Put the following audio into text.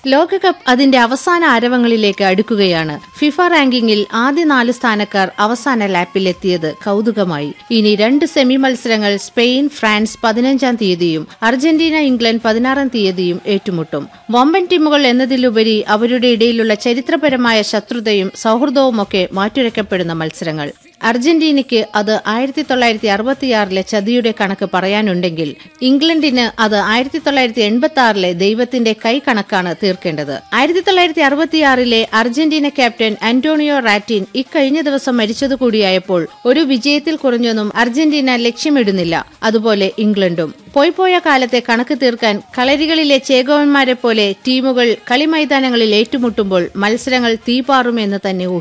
ലോകകപ്പ് അതിന്റെ അവസാന ആരവങ്ങളിലേക്ക് അടുക്കുകയാണ് ഫിഫ റാങ്കിങ്ങിൽ ആദ്യ നാല് സ്ഥാനക്കാർ അവസാന ലാപ്പിലെത്തിയത് കൗതുകമായി ഇനി രണ്ട് സെമി മത്സരങ്ങൾ സ്പെയിൻ ഫ്രാൻസ് പതിനഞ്ചാം തീയതിയും അർജന്റീന ഇംഗ്ലണ്ട് പതിനാറാം തീയതിയും ഏറ്റുമുട്ടും വമ്പൻ ടീമുകൾ എന്നതിലുപരി അവരുടെ ഇടയിലുള്ള ചരിത്രപരമായ ശത്രുതയും സൗഹൃദവുമൊക്കെ മാറ്റുരയ്ക്കപ്പെടുന്ന മത്സരങ്ങൾ അർജന്റീനയ്ക്ക് അത് ആയിരത്തി തൊള്ളായിരത്തി അറുപത്തിയാറിലെ ചതിയുടെ കണക്ക് പറയാനുണ്ടെങ്കിൽ ഇംഗ്ലണ്ടിന് അത് ആയിരത്തി തൊള്ളായിരത്തി എൺപത്തി ആറിലെ ദൈവത്തിന്റെ കൈ കണക്കാണ് തീർക്കേണ്ടത് ആയിരത്തി തൊള്ളായിരത്തി അറുപത്തിയാറിലെ അർജന്റീന ക്യാപ്റ്റൻ അന്റോണിയോ റാറ്റിൻ ഇക്കഴിഞ്ഞ ദിവസം മരിച്ചത് കൂടിയായപ്പോൾ ഒരു വിജയത്തിൽ കുറഞ്ഞൊന്നും അർജന്റീന ലക്ഷ്യമിടുന്നില്ല അതുപോലെ ഇംഗ്ലണ്ടും പോയി പോയ കാലത്തെ കണക്ക് തീർക്കാൻ കളരികളിലെ ചേകോവന്മാരെ പോലെ ടീമുകൾ കളിമൈതാനങ്ങളിൽ ഏറ്റുമുട്ടുമ്പോൾ മത്സരങ്ങൾ തീപാറുമെന്ന് തന്നെ